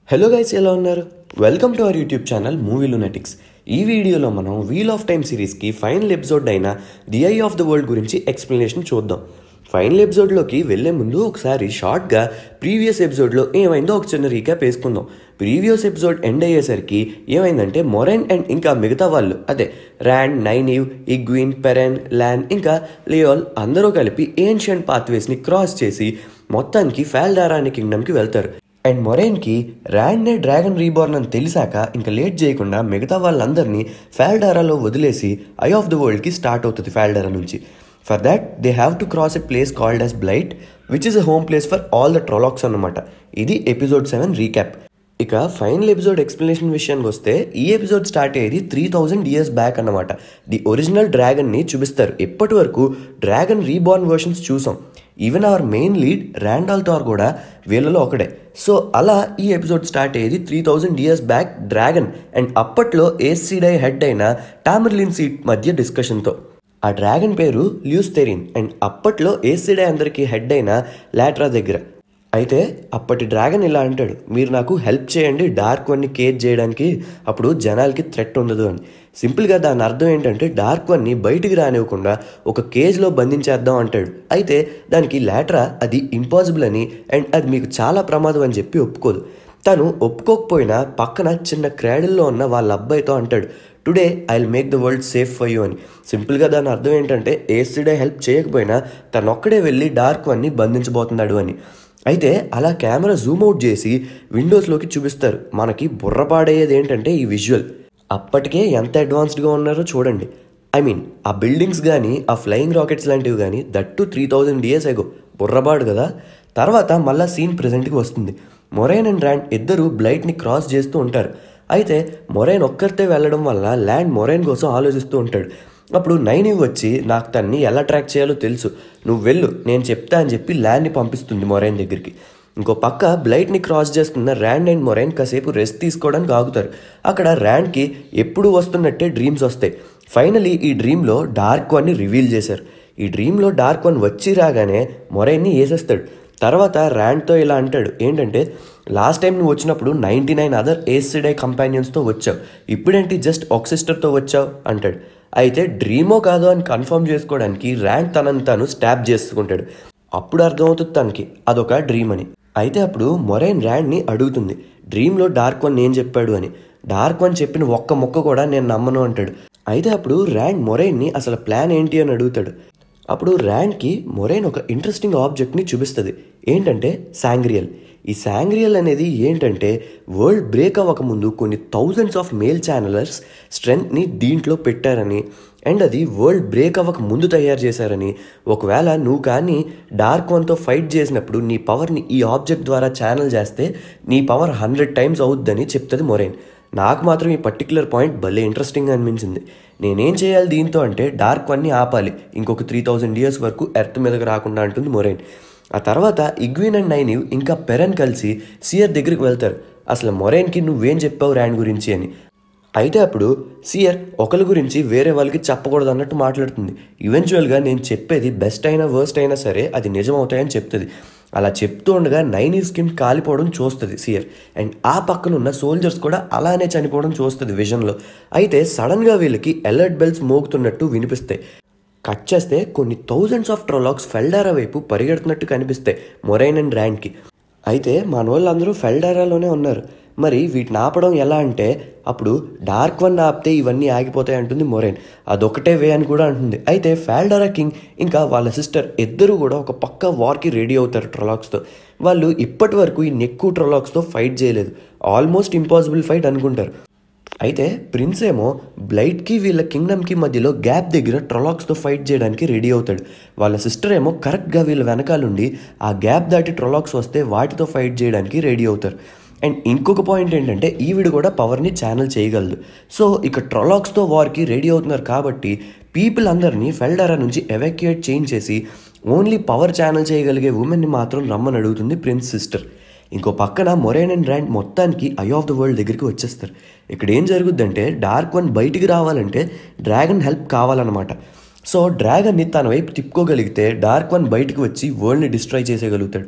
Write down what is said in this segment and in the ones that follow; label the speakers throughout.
Speaker 1: hello guys ఎలా ఉన్నారు welcome to our YouTube channel Movie Lunatics ఈ వీడియోలో మనం వీల్ ఆఫ్ టైమ్ సిరీస్కి ఫైనల్ ఎపిసోడ్ అయిన the Eye of the World గురించి ఎక్స్ప్లెనేషన్ చూద్దాం ఫైనల్ ఎపిసోడ్లోకి వెళ్ళే ముందు ఒకసారి షార్ట్గా ప్రీవియస్ ఎపిసోడ్లో ఏమైందో ఒక చిన్న రీక్యాప్ వేసుకుందాం ప్రీవియస్ ఎపిసోడ్ ఎండ్ అయ్యేసరికి ఏమైందంటే మొరెన్ అండ్ ఇంకా మిగతా వాళ్ళు అదే ర్యాండ్ నైనివ్ ఇగ్విన్ పెరెన్ ల్యాన్ ఇంకా లియోల్ అందరూ కలిపి ఏన్షియంట్ పాత్వేస్ని క్రాస్ చేసి మొత్తానికి ఫాల్డారా అనే కింగ్డమ్కి వెళ్తారు అండ్ మొరైన్కి ర్యాండ్నే డ్రాగన్ రీబార్న్ అని తెలిసాక ఇంకా లేట్ చేయకుండా మిగతా వాళ్ళందరినీ ఫాల్డారాలో వదిలేసి ఐ ఆఫ్ ద వరల్డ్కి స్టార్ట్ అవుతుంది ఫాల్డారా నుంచి for that they have to cross a place called as Blight which is a home place for all the Trollocs అన్నమాట ఇది ఎపిసోడ్ సెవెన్ రీక్యాప్ ఇక ఫైనల్ ఎపిసోడ్ ఎక్స్ప్లెనేషన్ విషయానికి వస్తే ఈ episode start అయ్యేది త్రీ థౌజండ్ ఇయర్స్ బ్యాక్ అన్నమాట the original డ్రాగన్ని చూపిస్తారు ఇప్పటి వరకు డ్రాగన్ రీబార్న్ వర్షన్స్ చూసాం even our main lead Rand al Thor కూడా వీళ్ళలో ఒకడే సో అలా ఈ ఎపిసోడ్ స్టార్ట్ అయ్యేది three thousand years back Dragon and అప్పట్లో ఏసీడై హెడ్ అయిన టామర్లిన్ సీట్ మధ్య డిస్కషన్తో ఆ డ్రాగన్ పేరు ల్యూస్థెరిన్ అండ్ అప్పట్లో ఏసీడై అందరికీ హెడ్ అయిన లాట్రా దగ్గర అయితే అప్పటి డ్రాగన్ ఇలా అంటాడు మీరు నాకు హెల్ప్ చేయండి డార్క్ వన్ని కేజ్ చేయడానికి అప్పుడు జనాలకి థ్రెట్ ఉండదు అని సింపుల్గా దాని అర్థం ఏంటంటే డార్క్ వన్ని బయటికి రానివ్వకుండా ఒక కేజ్లో బంధించేద్దాం అంటాడు అయితే దానికి లాట్రా అది ఇంపాసిబుల్ అని అండ్ అది మీకు చాలా ప్రమాదం అని చెప్పి ఒప్పుకోదు తను ఒప్పుకోకపోయినా పక్కన చిన్న క్రాడిల్లో ఉన్న వాళ్ళ అబ్బాయితో అంటాడు today I will make the world safe for you అని సింపుల్గా దాని అర్థం ఏంటంటే ఏసీడే హెల్ప్ చేయకపోయినా తను ఒక్కడే వెళ్ళి డార్క్ వన్ని బంధించబోతున్నాడు అని అయితే అలా కెమెరా జూమ్ అవుట్ చేసి విండోస్లోకి చూపిస్తారు మనకి బుర్రపాడయ్యేది ఏంటంటే ఈ విజువల్ అప్పటికే ఎంత అడ్వాన్స్డ్గా ఉన్నారో చూడండి ఐ మీన్ ఆ బిల్డింగ్స్ కానీ ఆ ఫ్లయింగ్ రాకెట్స్ లాంటివి కానీ that three thousand years ago బుర్రబాడు కదా తర్వాత మళ్ళా సీన్ ప్రజెంట్కి వస్తుంది మొరైన్ అండ్ ర్యాండ్ ఇద్దరు బ్లైట్ని క్రాస్ చేస్తూ ఉంటారు అయితే మొరైన్ ఒక్కరితే వెళ్ళడం వల్ల ల్యాండ్ మొరైన్ కోసం ఆలోచిస్తూ ఉంటాడు అప్పుడు నైన్ వచ్చి నాకు తన్ని ఎలా ట్రాక్ చేయాలో తెలుసు నువ్వు వెళ్ళు నేను చెప్తా అని చెప్పి ల్యాండ్ని పంపిస్తుంది మొరైన్ దగ్గరికి ఇంకో పక్క బ్లైట్ని క్రాస్ చేస్తున్న ర్యాండ్ అండ్ మొరైన్ కాసేపు రెస్ట్ తీసుకోవడానికి ఆగుతారు అక్కడ ర్యాండ్కి ఎప్పుడు వస్తున్నట్టే డ్రీమ్స్ వస్తాయి ఫైనలీ ఈ డ్రీమ్లో డార్క్ వన్ని రివీల్ చేశారు ఈ డ్రీమ్లో డార్క్ వన్ వచ్చి రాగానే మొరైన్ని వేసేస్తాడు తర్వాత ర్యాండ్తో ఇలా అంటాడు ఏంటంటే లాస్ట్ టైం నువ్వు వచ్చినప్పుడు నైంటీ నైన్ అదర్ ఏసిడై కంపానియన్స్తో వచ్చావు ఇప్పుడేంటి జస్ట్ ఒక సిస్టర్తో వచ్చావు అంటాడు అయితే డ్రీమో కాదో అని కన్ఫర్మ్ చేసుకోవడానికి ర్యాండ్ తనని తాను స్టాప్ చేసుకుంటాడు అప్పుడు అర్థమవుతుంది తనకి అదొక డ్రీమ్ అని అయితే అప్పుడు మొరైన్ ర్యాండ్ని అడుగుతుంది డ్రీమ్లో డార్క్ వన్ ఏం చెప్పాడు అని డార్క్ వన్ చెప్పిన ఒక్క మొక్క కూడా నేను నమ్మను అంటాడు అయితే అప్పుడు ర్యాండ్ మొరైన్ని అసలు ప్లాన్ ఏంటి అని అడుగుతాడు అప్పుడు ర్యాండ్కి మొరైన్ ఒక ఇంట్రెస్టింగ్ ఆబ్జెక్ట్ని చూపిస్తుంది ఏంటంటే శాంగ్రియల్ ఈ శాంగ్రియల్ అనేది ఏంటంటే వరల్డ్ బ్రేక్ అవ్వకముందు కొన్ని థౌజండ్స్ ఆఫ్ మేల్ ఛానలర్స్ స్ట్రెంగ్త్ని దీంట్లో పెట్టారని అండ్ అది వరల్డ్ బ్రేక్ అవ్వక ముందు తయారు చేశారని ఒకవేళ నువ్వు కానీ డార్క్ వన్తో ఫైట్ చేసినప్పుడు నీ పవర్ని ఈ ఆబ్జెక్ట్ ద్వారా ఛానల్ చేస్తే నీ పవర్ హండ్రెడ్ టైమ్స్ అవుద్దని చెప్తుంది మొరైన్ నాకు మాత్రం ఈ పర్టికులర్ పాయింట్ భలే ఇంట్రెస్టింగ్ అనిపించింది నేనేం చేయాలి దీంతో అంటే డార్క్ వన్ని ఆపాలి ఇంకొక త్రీ థౌజండ్ ఇయర్స్ వరకు ఎర్త్ మీదకి రాకుండా అంటుంది మొరైన్ ఆ తర్వాత ఇగ్విన్ అండ్ నైనివ్ ఇంకా పెరన్ కలిసి సియర్ దగ్గరికి వెళ్తారు అసలు మొరైన్కి నువ్వేం చెప్పావు ర్యాండ్ గురించి అని అయితే అప్పుడు సియర్ ఒకరి గురించి వేరే వాళ్ళకి చెప్పకూడదు అన్నట్టు మాట్లాడుతుంది ఈవెన్చువల్గా నేను చెప్పేది బెస్ట్ అయినా వర్స్ట్ అయినా సరే అది నిజం అవుతాయని చెప్తుంది అలా చెప్తూ ఉండగా నైన్ ఈ స్కిన్ కాలిపోవడం చూస్తుంది సియర్ అండ్ ఆ పక్కన ఉన్న సోల్జర్స్ కూడా అలానే చనిపోవడం చూస్తుంది విజన్లో అయితే సడన్గా వీళ్ళకి అలర్ట్ బెల్స్ మోగుతున్నట్టు వినిపిస్తాయి కట్ చేస్తే కొన్ని థౌజండ్స్ ఆఫ్ ట్రోలాక్స్ ఫెల్డారా వైపు పరిగెడుతున్నట్టు కనిపిస్తాయి మొరైన్ అండ్ ర్యాండ్కి అయితే మన వాళ్ళందరూ ఫెల్డారాలోనే ఉన్నారు మరి వీటిని ఆపడం ఎలా అంటే అప్పుడు డార్క్ వన్ ఆపితే ఇవన్నీ ఆగిపోతాయి అంటుంది మొరైన్ అదొకటే వే అని కూడా అంటుంది అయితే ఫాల్డారా కింగ్ ఇంకా వాళ్ళ సిస్టర్ ఇద్దరు కూడా ఒక పక్క వార్కి రెడీ అవుతారు ట్రొలాక్స్తో వాళ్ళు ఇప్పటి వరకు ఈ నెక్కు ట్రొలాక్స్తో ఫైట్ చేయలేదు ఆల్మోస్ట్ ఇంపాసిబుల్ ఫైట్ అనుకుంటారు అయితే ప్రిన్స్ ఏమో బ్లైట్కి వీళ్ళ కింగ్డమ్కి మధ్యలో గ్యాప్ దగ్గర ట్రొలాక్స్తో ఫైట్ చేయడానికి రెడీ అవుతాడు వాళ్ళ సిస్టర్ ఏమో కరెక్ట్గా వీళ్ళ వెనకాలండి ఆ గ్యాప్ దాటి ట్రొలాక్స్ వస్తే వాటితో ఫైట్ చేయడానికి రెడీ అవుతారు అండ్ ఇంకొక పాయింట్ ఏంటంటే ఈవిడ కూడా పవర్ని ఛానల్ చేయగలదు సో ఇక ట్రొలాక్స్తో వార్కి రెడీ అవుతున్నారు కాబట్టి పీపుల్ అందరినీ ఫెల్డారా నుంచి ఎవాక్యుయేట్ చేయించేసి ఓన్లీ పవర్ ఛానల్ చేయగలిగే ఉమెన్ని మాత్రం రమ్మని అడుగుతుంది ప్రిన్స్ సిస్టర్ ఇంకో పక్కన మొరైన్ అండ్ ర్యాండ్ మొత్తానికి ఐ ఆఫ్ ద వరల్డ్ దగ్గరికి వచ్చేస్తారు ఇక్కడ ఏం జరుగుద్దంటే డార్క్ వన్ బయటికి రావాలంటే డ్రాగన్ హెల్ప్ కావాలన్నమాట సో డ్రాగన్ని తన వైపు తిప్పుకోగలిగితే డార్క్ వన్ బయటకు వచ్చి వరల్డ్ని డిస్ట్రాయ్ చేసేయగలుగుతాడు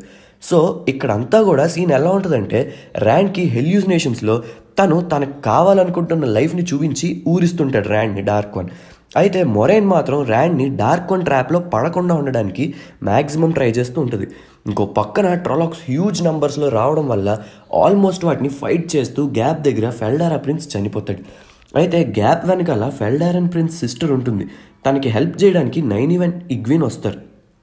Speaker 1: సో ఇక్కడంతా కూడా సీన్ ఎలా ఉంటుందంటే ర్యాండ్కి హెల్యూజినేషన్స్లో తను తనకు కావాలనుకుంటున్న లైఫ్ని చూపించి ఊరిస్తుంటాడు ర్యాండ్ని డార్క్ వన్ అయితే మొరైన్ మాత్రం ర్యాండ్ని డార్క్ వన్ ట్రాప్లో పడకుండా ఉండడానికి మ్యాక్సిమం ట్రై చేస్తూ ఉంటుంది ఇంకో పక్కన ట్రొలాక్స్ హ్యూజ్ నెంబర్స్లో రావడం వల్ల ఆల్మోస్ట్ వాటిని ఫైట్ చేస్తూ గ్యాప్ దగ్గర ఫెల్డారా ప్రిన్స్ చనిపోతాడు అయితే గ్యాప్ వెనకాల ఫెల్డారన్ ప్రిన్స్ సిస్టర్ ఉంటుంది తనకి హెల్ప్ చేయడానికి నైన్ ఈవెన్ ఇగ్విన్ వస్తారు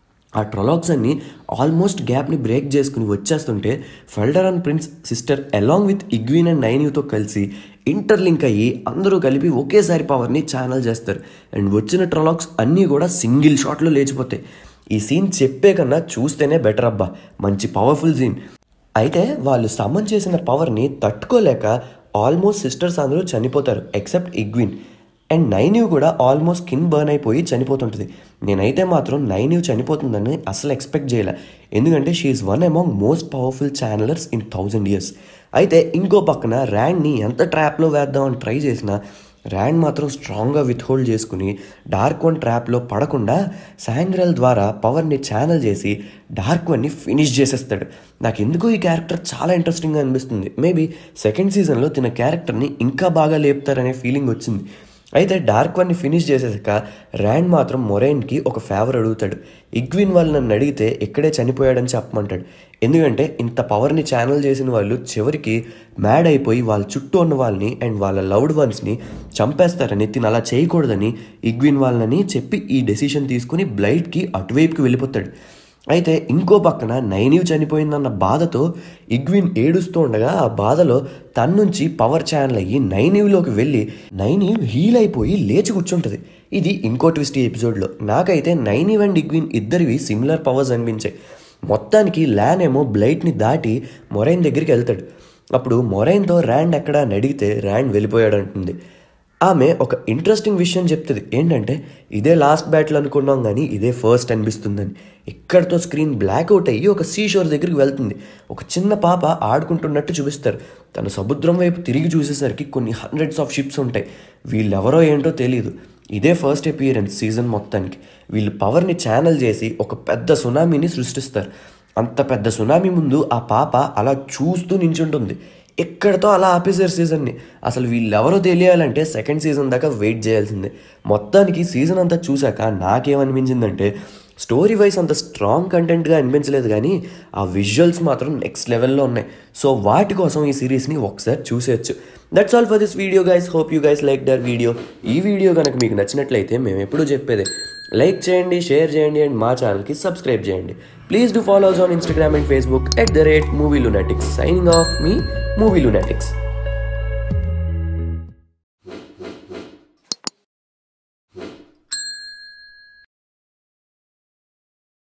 Speaker 1: ఆ ట్రొలాక్స్ అన్ని ఆల్మోస్ట్ గ్యాప్ని బ్రేక్ చేసుకుని వచ్చేస్తుంటే Fal Daran prince sister along with Egwene and నైన్యూతో కలిసి ఇంటర్లింక్ అయ్యి అందరూ కలిపి ఒకేసారి పవర్ని ఛానల్ చేస్తారు అండ్ వచ్చిన ట్రొలాక్స్ అన్నీ కూడా సింగిల్ షాట్లో లేచిపోతాయి ఈ సీన్ చెప్పే కన్నా చూస్తేనే బెటర్ అబ్బా మంచి పవర్ఫుల్ సీన్ అయితే వాళ్ళు సమన్ చేసిన పవర్ని తట్టుకోలేక ఆల్మోస్ట్ సిస్టర్స్ అందరూ చనిపోతారు ఎక్సెప్ట్ ఇగ్విన్ అండ్ నైనివ్ కూడా ఆల్మోస్ట్ స్కిన్ బర్న్ అయిపోయి చనిపోతుంటుంది నేనైతే మాత్రం నైనివ్ చనిపోతుందని అసలు ఎక్స్పెక్ట్ చేయలే ఎందుకంటే she is one among most powerful channelers in thousand years అయితే ఇంకో పక్కన ర్యాండ్ని ఎంత ట్రాప్లో వేద్దామని ట్రై చేసినా ర్యాండ్ మాత్రం స్ట్రాంగ్గా విత్హోల్డ్ చేసుకుని డార్క్ వన్ ట్రాప్లో పడకుండా శాంగ్రల్ ద్వారా పవర్ని ఛానల్ చేసి డార్క్ వన్ని ఫినిష్ చేసేస్తాడు నాకు ఎందుకు ఈ క్యారెక్టర్ చాలా ఇంట్రెస్టింగ్గా అనిపిస్తుంది మేబీ సెకండ్ సీజన్లో తిన క్యారెక్టర్ని ఇంకా బాగా లేపుతారనే ఫీలింగ్ వచ్చింది అయితే డార్క్ వన్ని ఫినిష్ చేసేసాక ర్యాండ్ మాత్రం మొరైన్కి ఒక ఫేవర్ అడుగుతాడు ఇగ్విన్ వాళ్ళు నన్ను అడిగితే ఇక్కడే చనిపోయాడని చెప్పమంటాడు ఎందుకంటే ఇంత పవర్ని ఛానల్ చేసిన వాళ్ళు చివరికి మ్యాడ్ అయిపోయి వాళ్ళ చుట్టూ ఉన్న వాళ్ళని అండ్ వాళ్ళ లవ్డ్ వన్స్ని చంపేస్తారని తిని అలా చేయకూడదని ఇగ్విన్ వాళ్ళని చెప్పి ఈ డెసిషన్ తీసుకుని బ్లైట్కి అటువైపుకి వెళ్ళిపోతాడు అయితే ఇంకో పక్కన నైనివ్ చనిపోయిందన్న బాధతో ఇగ్విన్ ఏడుస్తూ ఉండగా ఆ బాధలో తన నుంచి పవర్ ఛానల్ అయ్యి నైనివ్లోకి వెళ్ళి నైనివ్ హీల్ అయిపోయి లేచి కూర్చుంటుంది ఇది ఇంకో ట్విస్ట్ ఈ ఎపిసోడ్లో నాకైతే నైనివ్ అండ్ ఇగ్విన్ ఇద్దరివి సిమిలర్ పవర్స్ అనిపించాయి మొత్తానికి ల్యాన్ ఏమో బ్లైట్ని దాటి మొరైన్ దగ్గరికి వెళ్తాడు అప్పుడు మొరైన్తో ర్యాండ్ ఎక్కడా అని అడిగితే ర్యాండ్ వెళ్ళిపోయాడు అంటుంది ఆమె ఒక ఇంట్రెస్టింగ్ విషయం చెప్తుంది ఏంటంటే ఇదే లాస్ట్ బ్యాటిల్ అనుకున్నాం కానీ ఇదే ఫస్ట్ అనిపిస్తుందని ఇక్కడితో స్క్రీన్ బ్లాక్అవుట్ అయ్యి ఒక సీ షోర్ దగ్గరికి వెళ్తుంది ఒక చిన్న పాప ఆడుకుంటున్నట్టు చూపిస్తారు తన సముద్రం వైపు తిరిగి చూసేసరికి కొన్ని హండ్రెడ్స్ ఆఫ్ షిప్స్ ఉంటాయి వీళ్ళెవరో ఏంటో తెలియదు ఇదే ఫస్ట్ అపియరెన్స్ సీజన్ మొత్తానికి వీళ్ళు పవర్ని ఛానల్ చేసి ఒక పెద్ద సునామీని సృష్టిస్తారు అంత పెద్ద సునామీ ముందు ఆ పాప అలా చూస్తూ నించుంటుంది ఎక్కడితో అలా ఆపేశారు సీజన్ని అసలు వీళ్ళెవరో తెలియాలంటే సెకండ్ సీజన్ దాకా వెయిట్ చేయాల్సిందే మొత్తానికి సీజన్ అంతా చూశాక నాకేమనిపించిందంటే స్టోరీ వైజ్ అంత స్ట్రాంగ్ కంటెంట్గా అనిపించలేదు కానీ ఆ విజువల్స్ మాత్రం నెక్స్ట్ లెవెల్లో ఉన్నాయి సో వాటి కోసం ఈ సిరీస్ని ఒకసారి చూసేయచ్చు that's all for this video guys hope you guys like the video ఈ వీడియో కనుక మీకు నచ్చినట్లయితే మేము ఎప్పుడూ చెప్పేదే లైక్ చేయండి షేర్ చేయండి అండ్ మా ఛానల్కి సబ్స్క్రైబ్ చేయండి please do follow us on Instagram and Facebook at the rate Movie Lunatics signing off మీ మూవీ లునాటిక్స్